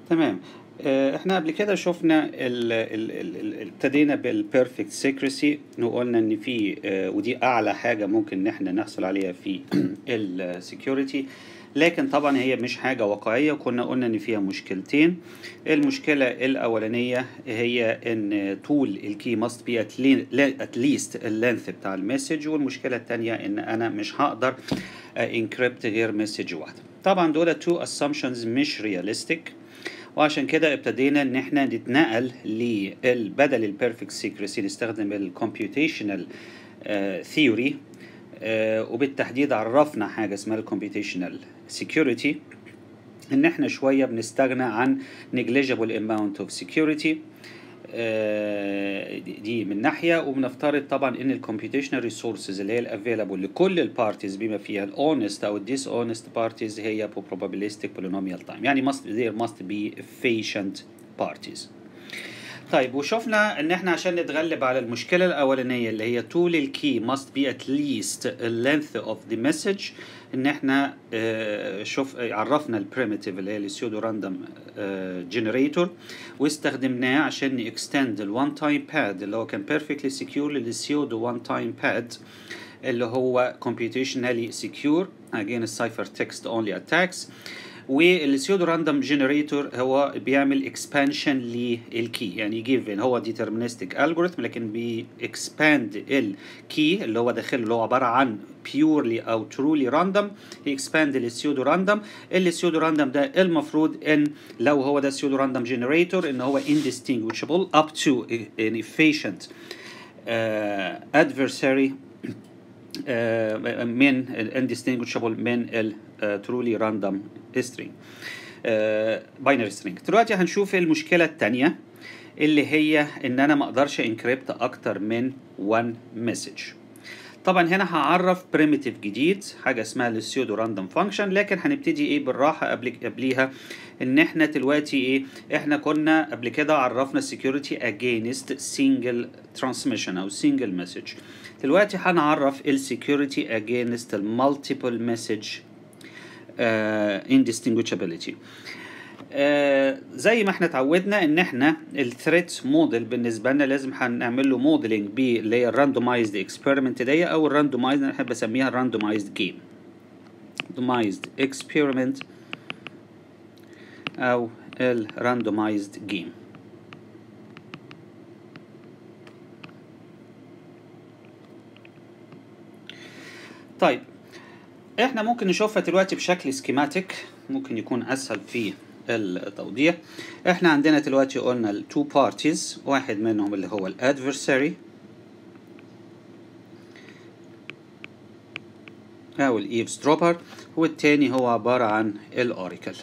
تمام آه، احنا قبل كده شفنا ال- ال- ال- ال- ابتدينا بالبيرفكت سيكريسي وقلنا ان في آه، ودي اعلى حاجه ممكن ان احنا نحصل عليها في السكيورتي لكن طبعا هي مش حاجه واقعيه وكنا قلنا ان فيها مشكلتين المشكله الاولانيه هي ان طول الكي ماست بي ات ليست اللينث بتاع المسج والمشكله الثانيه ان انا مش هقدر انكريبت غير مسج واحده طبعا دول تو اسامبشنز مش رياليستيك وعشان كده ابتدينا ان احنا نتنقل لل- بدل البيرفكت سيكريسي نستخدم الكمبيوتيشنال ثيوري وبالتحديد عرفنا حاجه اسمها الكمبيوتيشنال سيكيورتي ان احنا شويه بنستغنى عن negligible amount of security آه، دي- دي من ناحيه وبنفترض طبعا ان الكمبيوتيشنال ريسورسز اللي هي الافيلابل لكل البارتيز بما فيها الاونست او الديس اونست بارتيز هي probabilistic polynomial time يعني must there must be efficient parties طيب وشفنا ان احنا عشان نتغلب على المشكله الاولانيه اللي هي طول الكي must be at least the length of the message ان احنا آه، شوف آه، عرفنا البريمتيف اللي هي السيودو راندوم جنريتور واستخدمناه عشان نكستند الوان تايم باد اللي هو كان بيرفكتلي سكيور للسيودو وان تايم باد اللي هو computationally secure against ciphertext only attacks والسيودو راندوم جنريتور هو بيعمل اكسبانشن للكي يعني يجيب هو ديترمينستيك الجوريثم لكن بيكسباند الكي اللي هو داخله اللي هو عباره عن بيورلي او ترولي راندوم يكسباند للسيودو راندوم السيودو راندوم ده المفروض ان لو هو ده سيودو راندوم جنريتور ان هو indistinguishable up to an efficient uh, adversary آه، من ال indistinguishable من ال آه، truly random string آه، binary string دلوقتي هنشوف المشكلة التانية اللي هي ان انا ما اقدرش انكريبت اكتر من one message طبعا هنا هعرف بريميتيف جديد حاجه اسمها السيودو راندوم فانكشن لكن هنبتدي ايه بالراحه قبل قبليها ان احنا دلوقتي ايه احنا كنا قبل كده عرفنا security against single transmission او single message دلوقتي هنعرف السكيورتي against multiple message uh, indistinguishability آه زي ما احنا اتعودنا ان احنا الثريت موديل بالنسبه لنا لازم هنعمل له موديلنج اللي هي الراندومايزد اكسبيرمنت دي او الراندومايزد انا بحب اسميها الراندومايزد جيم راندومايزد اكسبيرمنت او الراندومايزد جيم طيب احنا ممكن نشوفها دلوقتي بشكل سكيماتيك ممكن يكون اسهل في التوضيح احنا عندنا دلوقتي قلنا التو بارتيز واحد منهم اللي هو الادفرساري او الايفز دروبر والتاني هو عبارة عن الاوراكل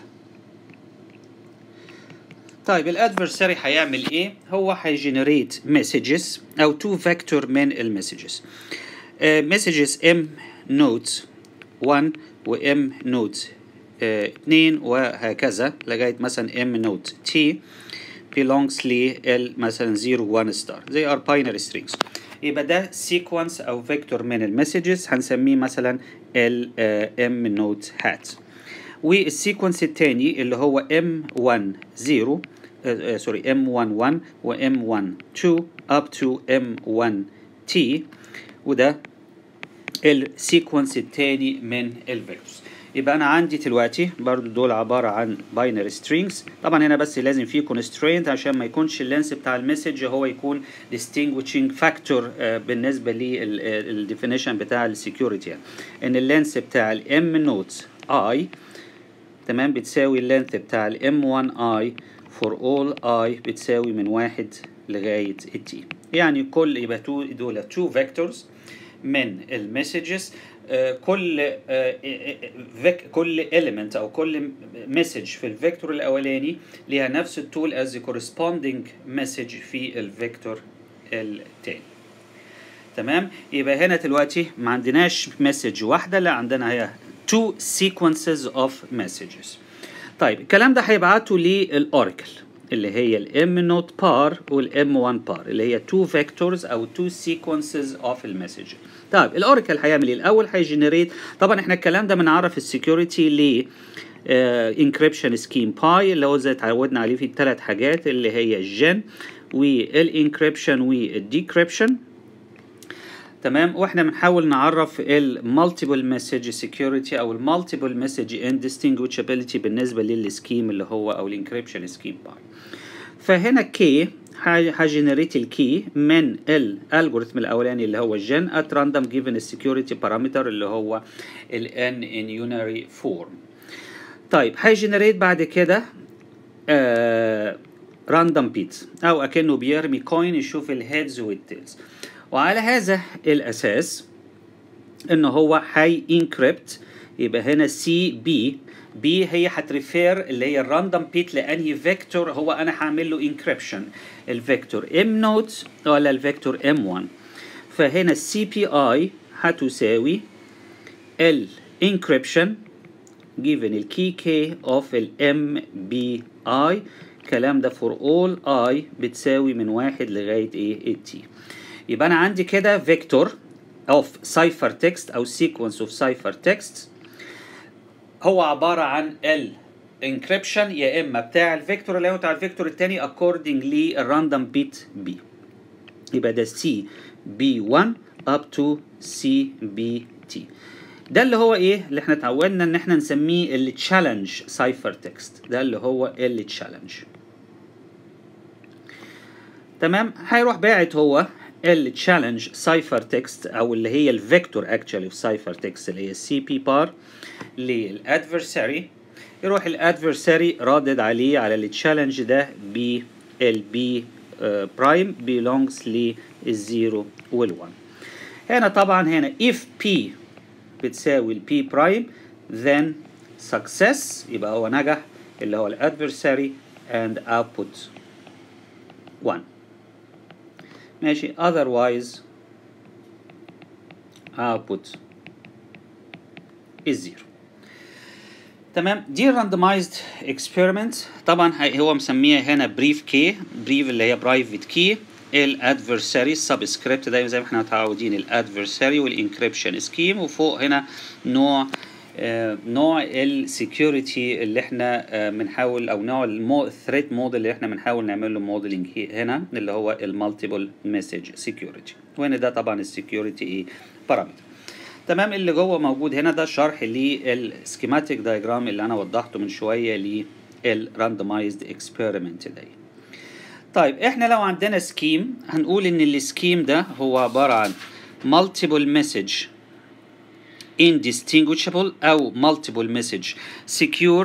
طيب الادفرساري هيعمل ايه هو هيجنريت مسجز او تو فيكتور من المسجز مسجز ام نوتس 1 وام نوتس 2 وهكذا لغايه مثلا ام نوت تي belongs ل مثلا 0 1 ستار they are binary strings يبقى ده سيكونس او فيكتور من المسجز هنسميه مثلا ال ام نوت هات والسيكونس الثاني اللي هو ام 1 0 سوري ام 1 1 وام 1 2 up to ام 1 تي وده السيكونس الثاني من الفيكتورز يبقى انا عندي دلوقتي برضو دول عباره عن باينري سترينجز طبعا هنا بس لازم فيه كونسترينت عشان ما يكونش اللينس بتاع المسج هو يكون distinguishing فاكتور بالنسبه للديفينيشن بتاع السكيورتي يعني. ان اللينس بتاع الام نوت اي تمام بتساوي اللينث بتاع الام 1 اي فور اول اي بتساوي من واحد لغايه التي يعني كل يبقى تو دول تو فيكتورز من المسجز كل فيك كل element او كل مسج في الفيكتور الاولاني ليها نفس التول as the corresponding message في الفيكتور التاني تمام يبقى هنا دلوقتي ما عندناش مسج واحده لا عندنا هي two sequences of messages طيب الكلام ده هيبعته للاوراكل اللي هي الام نوت بار والام 1 بار اللي هي two vectors او two sequences of المسج طيب الاوراكل هيعمل ايه الاول هيجنريت طبعا احنا الكلام ده بنعرف السكيورتي ليه انكريبشن سكيم باي اللي هو زي اتعودنا عليه في الثلاث حاجات اللي هي الجن والانكريبشن والديكريبشن تمام واحنا بنحاول نعرف المالتيبل مسج سكيورتي او المالتيبل مسج اندستنجوشابيلتي بالنسبه للسكيم اللي هو او الانكريبشن سكيم باي فهنا كي هجنريت الكي من الالجوريثم الاولاني اللي هو الجن ات راندوم جيفن السكيورتي بارامتر اللي هو الان ان يونري فورم طيب هيجنريت بعد كده راندوم بيتس او اكنه بيرمي كوين يشوف الهيدز والتيلز وعلى هذا الاساس ان هو هي انكريبت يبقى هنا سي بي بي هي هتريفير اللي هي الراندوم بيت لانهي فيكتور هو انا هعمل له انكريبشن الفيكتور ام نوت ولا الفيكتور ام 1 فهنا السي بي اي هتساوي الانكريبشن given الكي كي اوف الام بي اي الكلام ده for all i بتساوي من واحد لغايه ايه التي يبقى انا عندي كده فيكتور of cipher text او sequence of cipher text هو عباره عن ال encryption يا اما بتاع الفيكتور اللي هو بتاع الفيكتور الثاني according للراندوم بيت بي يبقى ده سي بي 1 up to سي بي تي ده اللي هو ايه اللي احنا اتعودنا ان احنا نسميه التشالنج سايفر تكست ده اللي هو التشالنج تمام هيروح باعت هو التشالنج سايفر تكست او اللي هي الفيكتور اكشولي في سايفر تكست اللي هي السي بي بار للادفرساري يروح الادفرساري رادد عليه على التشالنج ده ب البي برايم belongs للزيرو والوان هنا طبعا هنا if p بتساوي البي برايم then success يبقى هو نجح اللي هو الادفرساري and output 1 ماشي otherwise output is 0 تمام دي randomized experiment طبعا هو مسميها هنا بريف كي بريف اللي هي برايفت كي الادفرساري سبسكريبت ده زي ما احنا متعودين الادفرساري والانكريبشن سكيم وفوق هنا نوع آه نوع السكيورتي اللي احنا بنحاول آه او نوع الثريت موديل اللي احنا بنحاول نعمل له موديلنج هنا اللي هو المالتيبل مسج سكيورتي وهنا ده طبعا السكيورتي ايه بارامتر تمام اللي جوه موجود هنا ده شرح للسكيماتيك دايجرام اللي انا وضحته من شويه للراندمايزد اكسبيرمنت ده طيب احنا لو عندنا سكيم هنقول ان السكيم ده هو عباره عن multiple message indistinguishable او multiple message secure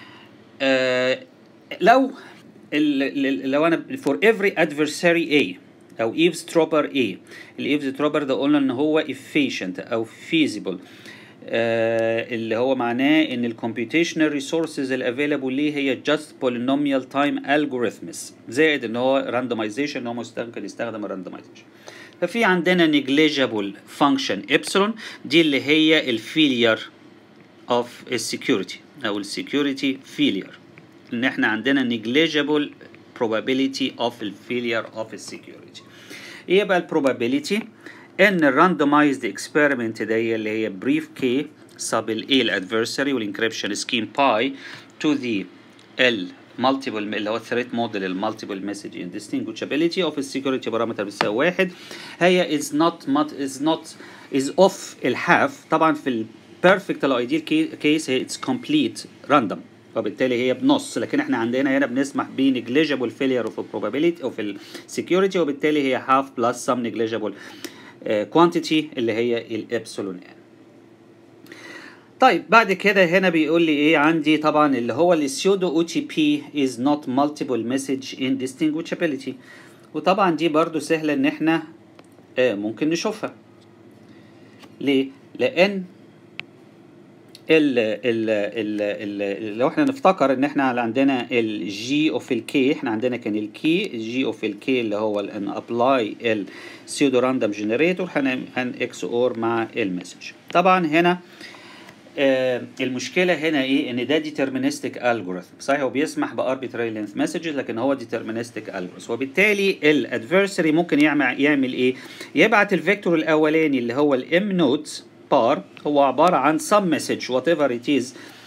آه لو ال لو انا for every adversary A او eavesdropper A الايفزدروبر ده قلنا ان هو efficient او feasible آه اللي هو معناه ان الكمبيوتيشنال ريسورسز الافيلابل ليه هي just polynomial time algorithms زائد ان هو randomization ان هو ممكن يستخدم الراندمايزيشن ففي عندنا negligible function epsilon دي اللي هي الفيلير of السكيورتي او السكيورتي failure ان احنا عندنا negligible probability of الفيلير of السكيورتي ايه بقى البروبابيليتي ان الراندمايزد اكسبيرمنت دي اللي هي بريف كي سب الاي الادفرساري والانكريبشن سكيم باي تو ذا المالتيبل اللي هو الثريت موديل المالتيبل مسج indistinguishability اوف السكيورتي بارامتر بتساوي واحد هي از نوت از نوت از اوف الهاف طبعا في البيرفكت الايديال كيس هي اتس كومبليت راندوم وبالتالي هي بنص لكن احنا عندنا هنا بنسمح ب negligible failure of probability of السكيورتي وبالتالي هي half plus some negligible quantity اللي هي الابسلون ان طيب بعد كده هنا بيقول لي ايه عندي طبعا اللي هو السيودو او تي بي is not multiple message indistinguishability وطبعا دي برضو سهله ان احنا آه ممكن نشوفها ليه لان ال ال ال ال لو احنا نفتكر ان احنا عندنا الجي اوف الكي احنا عندنا كان الكي الجي اوف الكي اللي هو ان ابلاي السيودو راندوم جنريتور هن اكس اور مع المسج طبعا هنا آه المشكله هنا ايه ان ده ديترمينستيك الجوريثم صحيح هو بيسمح باربيتراري لينث مسجز لكن هو ديترمينستيك الجوريثم وبالتالي الادفرساري ممكن يعمل يعمل ايه يبعت الفيكتور الاولاني اللي هو الام نوت بار هو عباره عن some message whatever it is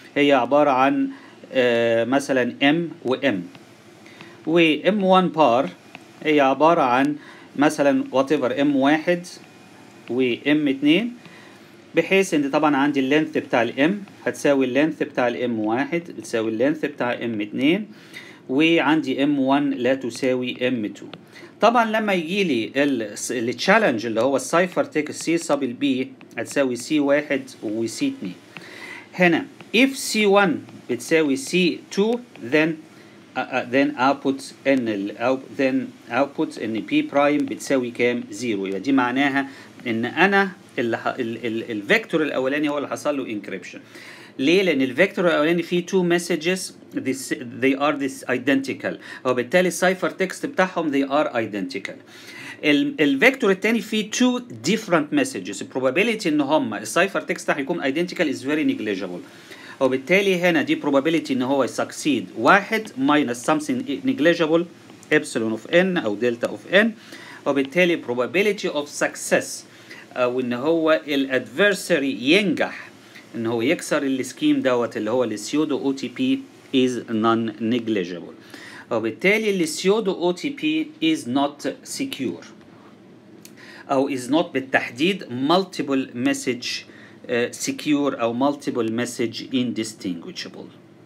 هي عباره عن آه، مثلا m و m و m1 بار هي عباره عن مثلا whatever m1 و m2 بحيث ان طبعا عندي اللينث بتاع الام هتساوي اللينث بتاع الام واحد بتساوي اللينث بتاع ام اتنين وعندي ام 1 لا تساوي ام 2 طبعا لما يجي لي التشالنج اللي هو السايفر تكست سي سب البي هتساوي سي واحد وسي 2 هنا if C1 بتساوي C2 then uh, uh, then output ان ال out, then output ان P برايم بتساوي كام؟ زيرو يبقى دي معناها ان انا اللي ح... ال... ال... الفيكتور الاولاني هو اللي حصل له انكريبشن ليه؟ لان الفيكتور الاولاني فيه two messages this, they are this identical وبالتالي السايفر تكست بتاعهم they are identical الفيكتور الثاني فيه two different messages probability ان هم السايفر تكست هيكون identical is very negligible وبالتالي هنا دي probability ان هو succeed واحد minus something negligible epsilon of n او delta of n وبالتالي probability of success او ان هو الادفيرساري ينجح ان هو يكسر السكيم دوت اللي هو السيودو او تي بي is non negligible وبالتالي السيودو او تي بي is not secure او is not بالتحديد multiple message uh, secure او multiple message indistinguishable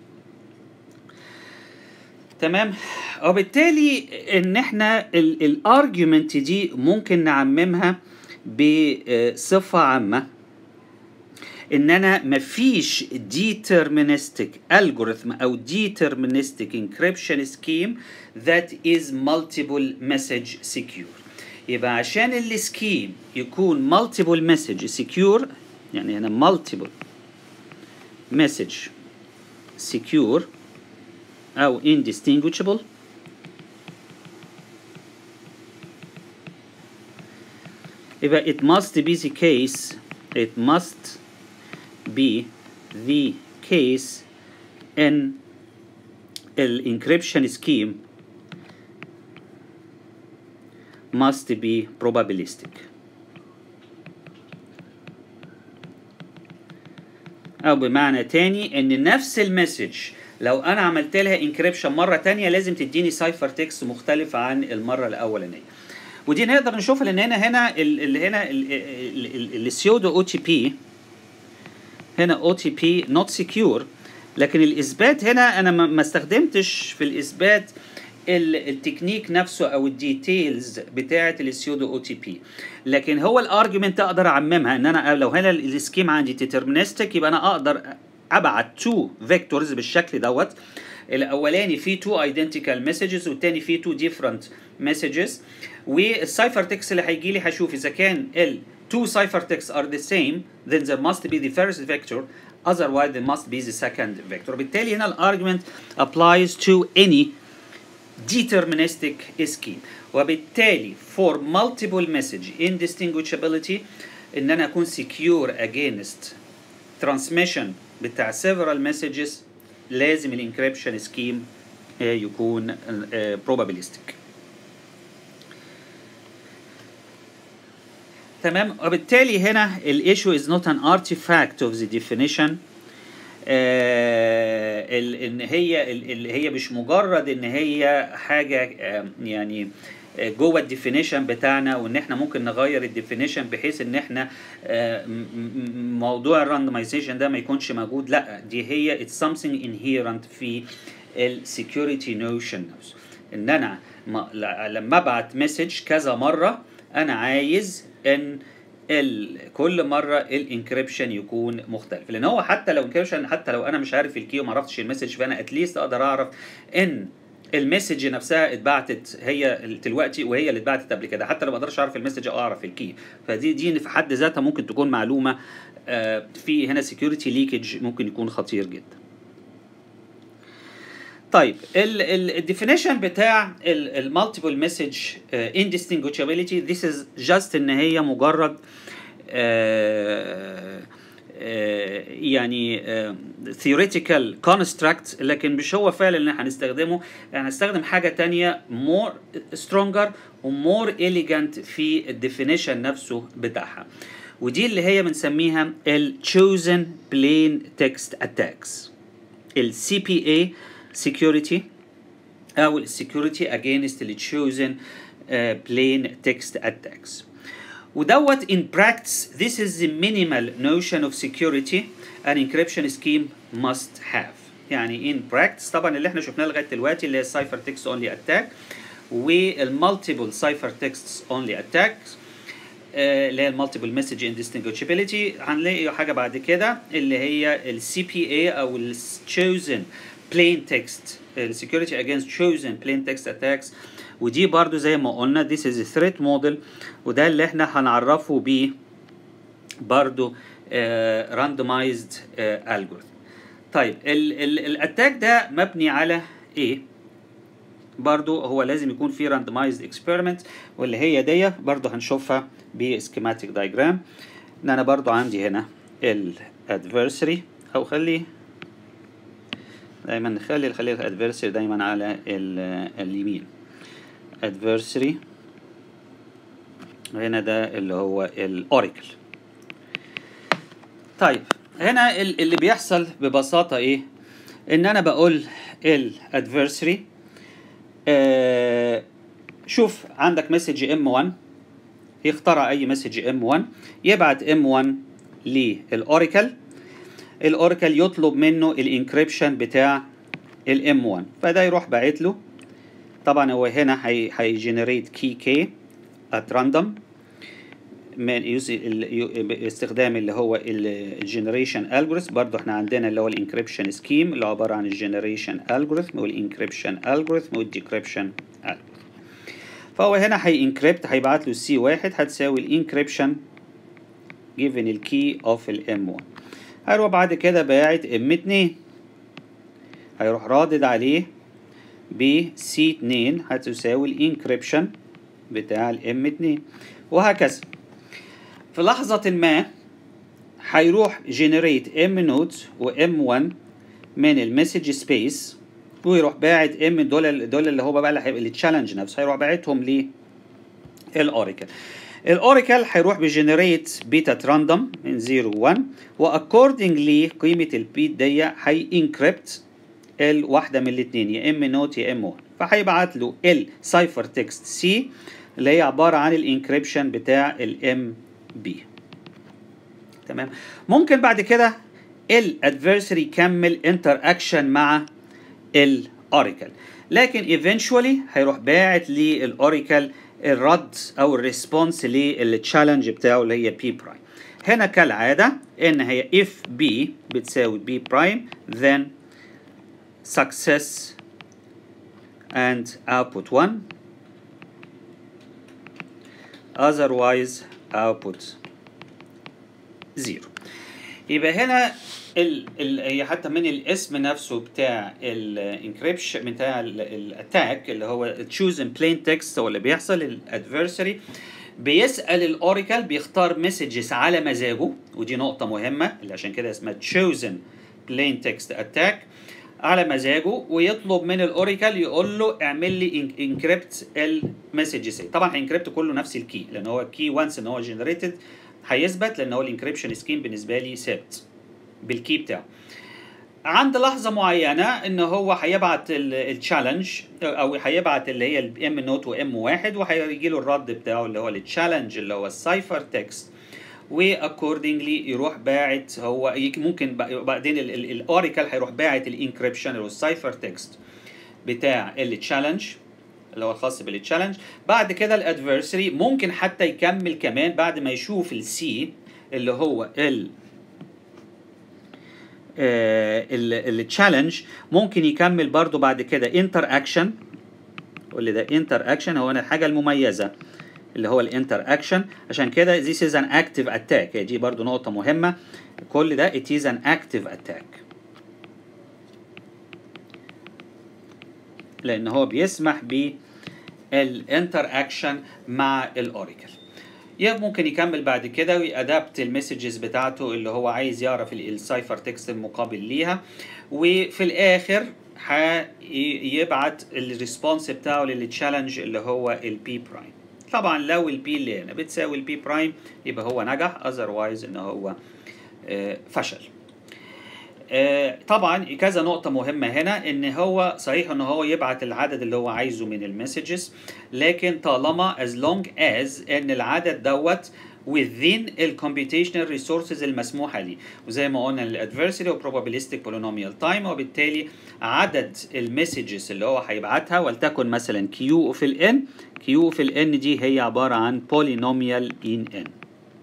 تمام وبالتالي ان احنا الارجيومنت دي ممكن نعممها بصفه عامه ان انا مفيش deterministic algorithm او deterministic encryption scheme that is multiple message secure يبقى عشان السكيم يكون multiple message secure يعني هنا multiple message secure او indistinguishable يبقى it must be the case it must be the case in the encryption scheme must be probabilistic أو بمعنى تاني إن نفس المسج لو أنا عملت لها انكريبشن مرة تانية لازم تديني سايفر تكست مختلف عن المرة الأولانية ودي نقدر نشوفها لأن هنا هنا اللي هنا السيودو او تي بي هنا او تي بي نوت سكيور لكن الاثبات هنا انا ما استخدمتش في الاثبات التكنيك نفسه او الديتيلز بتاعه السيودو او تي بي لكن هو الارجيومنت اقدر اعممها ان انا لو هنا السكيم عندي ديترمينستيك يبقى انا اقدر ابعت تو فيكتورز بالشكل دوت الاولاني فيه تو ايدنتيكال مسجز والتاني فيه تو ديفرنت مسجز والسايفر تكست اللي هيجي لي هشوف اذا كان ال two ciphertexts are the same then there must be the first vector otherwise there must be the second vector بالتالي هنا الارجيومنت applies to any deterministic scheme وبالتالي for multiple message indistinguishability ان انا اكون secure against transmission بتاع several messages لازم الانكريبشن سكيم يكون probabilistic تمام وبالتالي هنا الايشو is not an artifact of the definition آه ان هي اللي هي مش مجرد ان هي حاجه آه يعني جوه الديفينيشن بتاعنا وان احنا ممكن نغير الديفينيشن بحيث ان احنا آه موضوع الراندمايزيشن ده ما يكونش موجود لا دي هي it's something inherent في السكيورتي نوشن نفسه ان انا لما ابعت مسج كذا مره انا عايز ان ال كل مره الانكريبشن يكون مختلف لان هو حتى لو انكريبشن حتى لو انا مش عارف الكي وما عرفتش المسج فانا اتليست اقدر اعرف ان المسج نفسها اتبعتت هي دلوقتي وهي اللي اتبعتت قبل كده حتى لو ما اقدرش اعرف المسج او اعرف الكي فدي دي في حد ذاتها ممكن تكون معلومه آه في هنا سكيورتي ليكج ممكن يكون خطير جدا طيب الديفينيشن بتاع المالتيبل مسج indistinguishability this is just ان هي مجرد uh, uh, يعني uh, theoretical construct لكن مش هو فعلا اللي هنستخدمه هنستخدم حاجه تانية more stronger و more elegant في الديفينيشن نفسه بتاعها ودي اللي هي بنسميها ال chosen plain text attacks السي بي اي security او ال security against the chosen uh, plain text attacks ودوت in practice this is the minimal notion of security an encryption scheme must have يعني in practice طبعا اللي احنا شفناه لغايه دلوقتي اللي هي السايفر تكست اونلي اتاك والمالتيبل سايفر تكست اونلي اتاكس اللي هي المالتيبل مسج اندستنجوشابيلتي هنلاقي حاجه بعد كده اللي هي السي بي اي او التشوزن بلين تكست السكيورتي اجينست تشوزن بلين تكست اتاكس ودي برضو زي ما قلنا this is a threat model وده اللي احنا هنعرفه بيه برضو uh, randomized uh, algorithm طيب الاتاك ده مبني على ايه برضو هو لازم يكون في randomized experiment واللي هي دي برضو هنشوفها بسكيماتيك دايجرام ان انا برضو عندي هنا الادفرسري او خلي دايما نخلي نخلي الادفرسري دايما على اليمين adversary هنا ده اللي هو الاوراكل طيب هنا اللي بيحصل ببساطة ايه ان انا بقول الادفرسري آه شوف عندك مسج ام 1 يخترع اي مسج ام 1 يبعت ام 1 للاوراكل الاوراكل يطلب منه الانكريبشن بتاع الام 1 فده يروح باعت له طبعا هو هنا هيجنريت كي كي ات راندوم من استخدام اللي هو الجنريشن الجوريثم برضه احنا عندنا اللي هو الانكريبشن سكيم اللي هو عباره عن الجنريشن الجوريثم والانكريبشن الجوريثم والديكريبشن الجوريثم فهو هنا هينكريبت هيبعت له السي واحد هتساوي الانكريبشن جيفن الكي اوف الام 1 هيروح بعد كده باعت ام 2 هيروح رادد عليه ب سي 2 هتساوي الانكريبشن بتاع الام 2 وهكذا في لحظة ما هيروح جنريت ام نوت وام 1 من المسج سبيس ويروح باعت ام دول دول اللي هو بقى اللي تشالنج نفسه هيروح باعتهم للاوراكل الاوراكل هيروح بجنريت بيتا راندوم من 0 1 واكوردنجلي قيمه البيت دي هينكريبت الواحده من الاثنين يا ام نوت يا ام 1 فهيبعت له السايفر تكست سي اللي هي عباره عن الانكريبشن بتاع الام بي تمام ممكن بعد كده الادفرسري يكمل انتر اكشن مع الاوراكل لكن ايفينشولي هيروح باعت للاوراكل الرد او الريسبونس للتشالنج بتاعه اللي هي بي برايم هنا كالعاده ان هي if b بتساوي b برايم then success and output 1 otherwise output 0 يبقى هنا ال ال هي حتى من الاسم نفسه بتاع الانكريبشن بتاع الاتاك اللي هو تشوزن بلين تكست هو اللي بيحصل الادفرسري بيسال الاوراكل بيختار مسجز على مزاجه ودي نقطه مهمه اللي عشان كده اسمها تشوزن بلين تكست اتاك على مزاجه ويطلب من الاوراكل يقول له اعمل لي انكريبت المسجز طبعا هينكريبت كله نفس الكي لان هو الكي وانس ان هو جنريتد هيثبت لان هو الانكريبشن سكيم بالنسبه لي ثابت بالكي بتاعه عند لحظه معينه ان هو هيبعت التشالنج او هيبعت اللي هي الام نوت وام واحد وهيجي له الرد بتاعه اللي هو التشالنج اللي هو السايفر تكست واكوردنجلي يروح باعت هو ممكن بعدين الاوراكل هيروح باعت الانكريبشن اللي هو السايفر تكست بتاع التشالنج اللي هو الخاص بالتشالنج بعد كده الادفرسري ممكن حتى يكمل كمان بعد ما يشوف السي اللي هو ال التشالنج ممكن يكمل برضو بعد كده انتر اكشن واللي ده انتر اكشن هو الحاجه المميزه اللي هو الانتر اكشن عشان كده this is an active attack دي برضو نقطه مهمه كل ده it is an active attack لان هو بيسمح بالانتر اكشن مع الاوراكل يا ممكن يكمل بعد كده ويأدابت المسجز بتاعته اللي هو عايز يعرف السايفر تكست المقابل ليها وفي الاخر هيبعت الريسبونس بتاعه للتشالنج اللي هو البي برايم طبعا لو البي اللي هنا بتساوي البي برايم يبقى هو نجح اذروايز ان هو فشل آه، طبعا كذا نقطة مهمة هنا ان هو صحيح ان هو يبعت العدد اللي هو عايزه من المسجز لكن طالما as long as ان العدد دوت within ال computational resources المسموحة ليه وزي ما قلنا ال adversary و probabilistic polynomial time وبالتالي عدد المسجز اللي هو هيبعتها ولتكن مثلا Q في ال N Q في ال N دي هي عبارة عن polynomial in N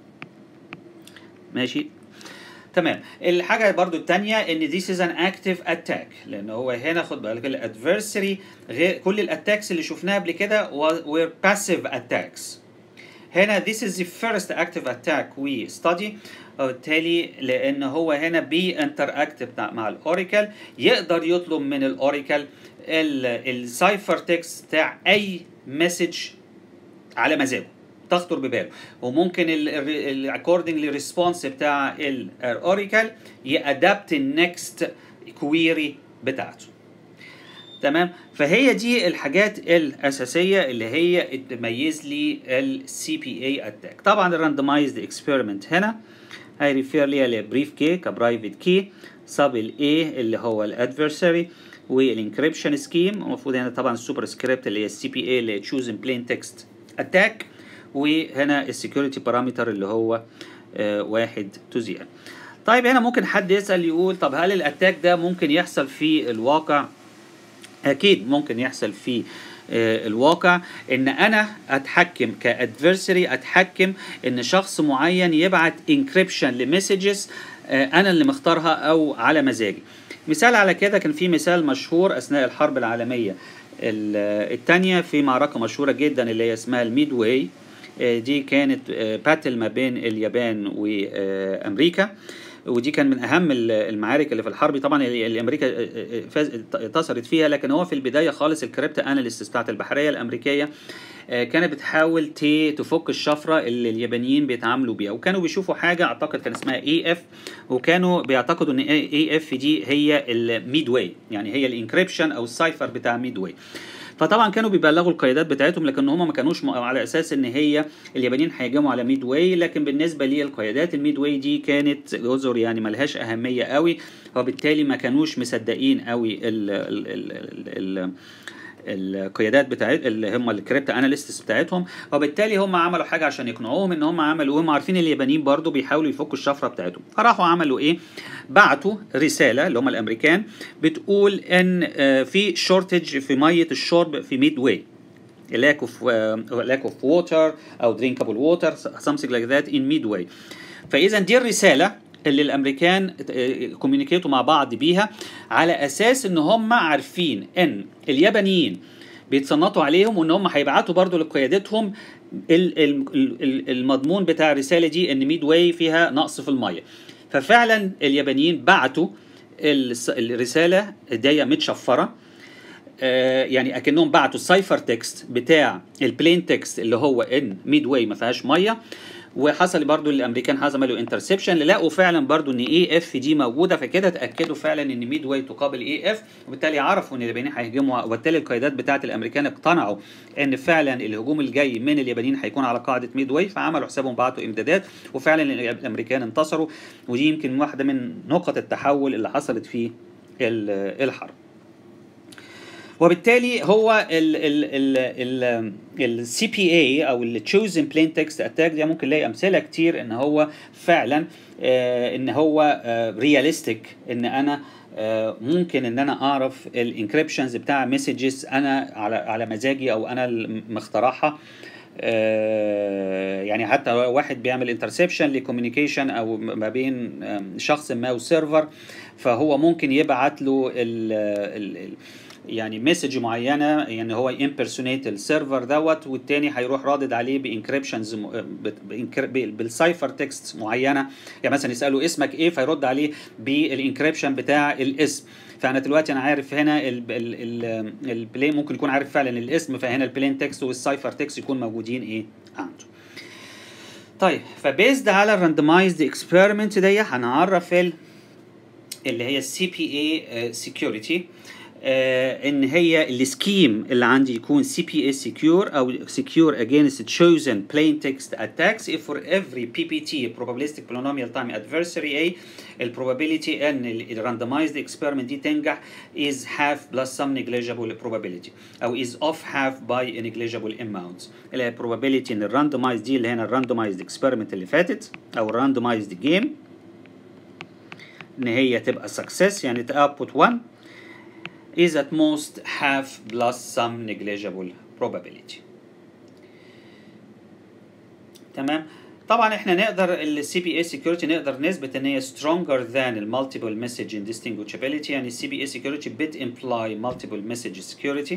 ماشي تمام الحاجه برضو الثانيه ان this is an active attack لان هو هنا خد بالك الادفرسري غير كل الاتاكس اللي شفناها قبل كده were passive attacks هنا this is the first active attack we study وبالتالي لان هو هنا بي انتراكت مع الاوراكل يقدر يطلب من الاوراكل السايفر تكست بتاع اي مسج على مزاجه تخطر بباله وممكن الاكوردنجلي ريسبونس بتاع الاوراكل يادابت النكست كويري بتاعته تمام فهي دي الحاجات الاساسيه اللي هي تميز لي السي بي اي اتاك طبعا الراندمايزد اكسبيرمنت هنا هيريفير ليها لبريف كي كبرايفت كي سب الاي اللي هو الادفرساري والانكريبشن سكيم المفروض هنا طبعا السوبر سكريبت اللي هي السي بي اي اللي تشوز ان بلين تكست اتاك وهنا السكيورتي بارامتر اللي هو آه واحد تو زيرو طيب هنا ممكن حد يسأل يقول طب هل الاتاك ده ممكن يحصل في الواقع اكيد ممكن يحصل في آه الواقع ان انا اتحكم كادفرسري اتحكم ان شخص معين يبعت انكريبشن لمسجز آه انا اللي مختارها او على مزاجي مثال على كده كان في مثال مشهور اثناء الحرب العالميه الثانيه في معركه مشهوره جدا اللي هي اسمها الميد واي دي كانت باتل ما بين اليابان وامريكا ودي كان من اهم المعارك اللي في الحرب طبعا اللي امريكا انتصرت فيها لكن هو في البدايه خالص الكريبت اناليست بتاعت البحريه الامريكيه كانت بتحاول تفك الشفره اللي اليابانيين بيتعاملوا بيها وكانوا بيشوفوا حاجه اعتقد كان اسمها اي اف وكانوا بيعتقدوا ان اي اف دي هي الميد واي يعني هي الانكريبشن او السايفر بتاع ميد واي فطبعا كانوا بيبلغوا القيادات بتاعتهم لكن هم ما كانوش على اساس ان هي اليابانيين هيهاجموا على ميد واي لكن بالنسبه للقيادات الميد واي دي كانت جزر يعني ملهاش اهميه قوي وبالتالي ما كانوش مصدقين قوي ال ال ال ال القيادات بتاعت اللي هم الكريبت اناليستس بتاعتهم وبالتالي هم عملوا حاجه عشان يقنعوهم ان هم عملوا وهم عارفين اليابانيين برضو بيحاولوا يفكوا الشفره بتاعتهم فراحوا عملوا ايه بعتوا رساله اللي هم الامريكان بتقول ان في شورتج في ميه الشرب في ميد واي lack of uh, lack of water او drinkable water something like that in midway فاذا دي الرساله اللي الامريكان كوميونيكيتوا مع بعض بيها على اساس ان هم عارفين ان اليابانيين بيتصنطوا عليهم وان هم هيبعتوا برضو لقيادتهم المضمون بتاع الرساله دي ان ميد واي فيها نقص في الميه ففعلا اليابانيين بعتوا الرساله دي متشفره يعني اكنهم بعتوا السايفر تكست بتاع البلين تكست اللي هو ان ميد واي ما فيهاش ميه وحصل برضو الامريكان عملوا انترسبشن لقوا فعلا برضو ان اي اف دي موجوده فكده اتاكدوا فعلا ان ميد واي تقابل اي اف وبالتالي عرفوا ان اليابانيين هيهجموا وبالتالي القيادات بتاعه الامريكان اقتنعوا ان فعلا الهجوم الجاي من اليابانيين هيكون على قاعده ميد واي فعملوا حسابهم بعتوا امدادات وفعلا الامريكان انتصروا ودي يمكن واحده من نقط التحول اللي حصلت في الحرب وبالتالي هو السي بي اي او التشوزن بلين تكست اتاك دي ممكن نلاقي امثله كتير ان هو فعلا آه ان هو رياليستيك آه ان انا آه ممكن ان انا اعرف الانكريبشنز بتاع مسجز انا على على مزاجي او انا مخترعها يعني حتى واحد بيعمل انترسبشن لكوميونيكيشن او ما بين شخص ما وسيرفر فهو ممكن يبعت له ال ال يعني مسج معينه يعني هو امبرسونيت السيرفر دوت والتاني هيروح رادد عليه بانكريبشنز بالسايفر تكست معينه يعني مثلا يساله اسمك ايه فيرد عليه بالانكريبشن بتاع الاسم فانا دلوقتي انا عارف هنا البلاي ممكن يكون عارف فعلا الاسم فهنا البلين تكست والسايفر تكست يكون موجودين ايه عنده طيب فبيزد على الراندمايزد اكسبيرمنت دي هنعرف اللي هي السي بي اي سكيورتي آه ان هي السكيم اللي عندي يكون سي بي اس secure او secure against chosen plain text attacks if for every PPT probabilistic polynomial time adversary A ال probability ان ال randomized experiment دي تنجح is half plus some negligible probability او is of half by a negligible amount اللي هي probability ان ال randomized دي اللي هنا ال randomized experiment اللي فاتت او ال randomized game ان هي تبقى success يعني output 1 is at most half plus some negligible probability تمام طبعا احنا نقدر السي بي اي سكيورتي نقدر نثبت ان هي stronger than المالتيبل مسج indistinguishability يعني السي بي اي سكيورتي بت imply multiple message security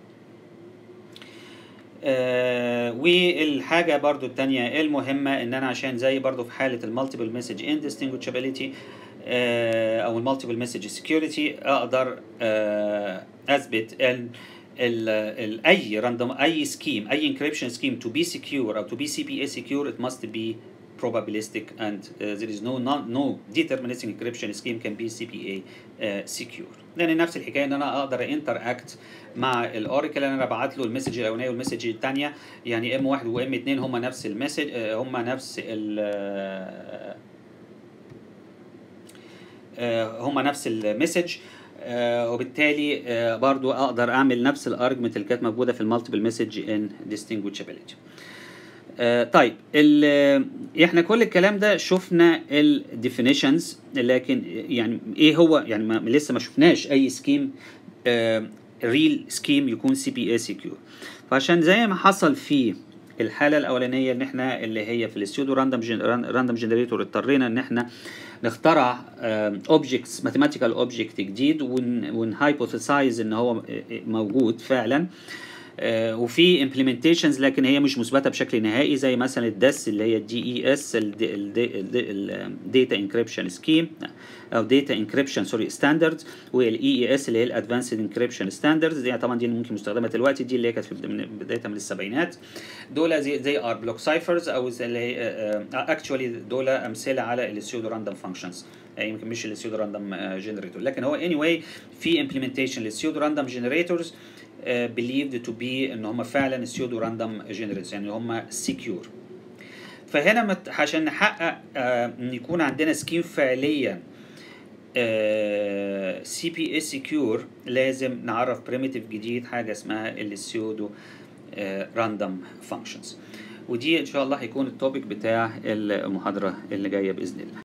آه والحاجة برضو التانية المهمة ان انا عشان زي برضو في حالة المالتيبل مسج indistinguishability آه او المالتيبل مسج سكيورتي اقدر آه اثبت ان ال ال اي راندوم اي سكيم اي انكريبشن سكيم to be secure او to be CPA secure it must be probabilistic and uh, there is no non, no deterministic encryption scheme can be CPA uh, secure لان نفس الحكايه ان انا اقدر انتر اكت مع الاوراكل انا ابعت له المسج الاولانيه والمسج الثانيه يعني ام واحد وام اثنين هم نفس المسج هم نفس ال هم نفس المسج آه وبالتالي آه برضو اقدر اعمل نفس الارجمنت اللي كانت موجوده في المالتيبل مسج ان distinguishability آه طيب احنا كل الكلام ده شفنا الديفينيشنز لكن يعني ايه هو يعني ما لسه ما شفناش اي سكيم ريل سكيم يكون سي بي اي سكيور فعشان زي ما حصل في الحاله الاولانيه ان احنا اللي هي في السيودو راندوم راندوم جنريتور اضطرينا ان احنا نخترع اوبجكتس ماثيماتيكال اوبجكت جديد ونهايبوثيسايز ان هو موجود فعلا آه وفي امبلمنتيشنز لكن هي مش مثبته بشكل نهائي زي مثلا الدس اللي هي الدي اي اس الداتا انكريبشن سكيم او داتا انكريبشن سوري ستاندردز والاي اي اس اللي هي الادفانسد انكريبشن ستاندردز دي طبعا دي ممكن مستخدمه دلوقتي دي اللي هي كانت في بدايتها من السبعينات دول زي زي ار بلوك سايفرز او اللي هي اكشولي دول امثله على السيودو راندوم فانكشنز يمكن مش السيودو راندوم جنريتور لكن هو اني anyway في امبلمنتيشن للسيودو راندوم جنريتورز believed to be ان هم فعلا السيودو راندوم جنريتورز يعني هم سكيور فهنا مت عشان نحقق ان يكون عندنا سكيم فعليا سي بي اي سكيور لازم نعرف بريميتيف جديد حاجه اسمها السيودو راندوم فانكشنز ودي ان شاء الله هيكون التوبيك بتاع المحاضره اللي جايه باذن الله